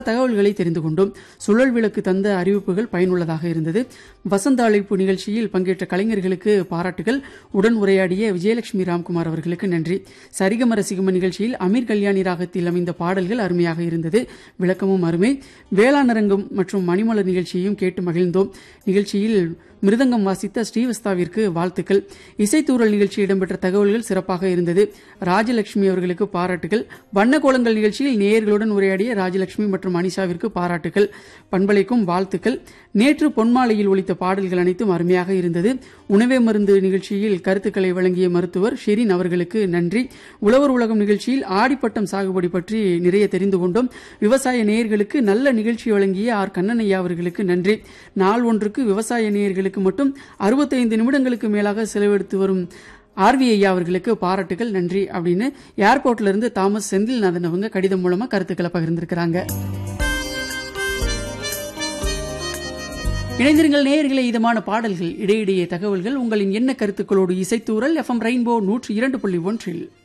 தகவல்களை தெரிந்து கொண்டோம் சுழல் விளக்கு தந்த அறிவிப்புகள் பயனுள்ளதாக இருந்தது வசந்த அழைப்பு நிகழ்ச்சியில் பங்கேற்ற கலைஞர்களுக்கு பாராட்டுகள் உடன் உரையாடிய விஜயலட்சுமி ராம்குமார் அவர்களுக்கு நன்றி சரிகம ரசிகம நிகழ்ச்சியில் அமீர் கல்யாணி ராகத்தில் அமைந்த பாடல்கள் அருமையாக இருந்தது விளக்கமும் அருமை வேளாண் அரங்கம் மற்றும் மணிமலர் நிகழ்ச்சியையும் கேட்டு மகிழ்ந்தோம் நிகழ்ச்சியில் மிருதங்கம் வாசித்த ஸ்ரீவஸ்தாவிற்கு வாழ்த்துக்கள் இசைத்தூரல் நிகழ்ச்சி இடம்பெற்ற தகவல்கள் சிறப்பாக இருந்தது ராஜலட்சுமி அவர்களுக்கு பாராட்டுகள் வண்ண கோலங்கள் நிகழ்ச்சியில் நேயர்களுடன் உரையாடிய ராஜலட்சுமி மற்றும் அனிஷாவிற்கு பாராட்டுகள் பண்பலைக்கும் வாழ்த்துக்கள் நேற்று பொன்மாலையில் ஒலித்த பாடல்கள் அனைத்தும் அருமையாக இருந்தது உணவே மருந்து நிகழ்ச்சியில் கருத்துக்களை வழங்கிய மருத்துவர் ஷெரின் அவர்களுக்கு நன்றி உழவர் உலகம் நிகழ்ச்சியில் ஆடிப்பட்டம் சாகுபடி பற்றி நிறைய தெரிந்து கொண்டோம் விவசாய நேயர்களுக்கு நல்ல நிகழ்ச்சி வழங்கிய ஆர் கண்ணனையா அவர்களுக்கு நன்றி நாள் ஒன்றுக்கு விவசாய நேயர்களுக்கு மட்டும் அறுபத்தைந்து நிமிடங்களுக்கு மேலாக செலவெடுத்து வரும் ஆர்வி ஐயா அவர்களுக்கு பாராட்டுகள் நன்றி அப்படின்னு ஏர்போர்ட்ல இருந்து தாமஸ் செந்தில்நாதன் அவங்க கடிதம் மூலமா கருத்துக்களை பகிர்ந்திருக்கிறாங்க இணைந்திருங்கள் நேயர்களே இதமான பாடல்கள் இடையிடையே தகவல்கள் உங்களின் என்ன கருத்துக்களோடு இசைத்தூரல் எஃப்எம் ரெயின்போ நூற்றி இரண்டு புள்ளி ஒன்றில்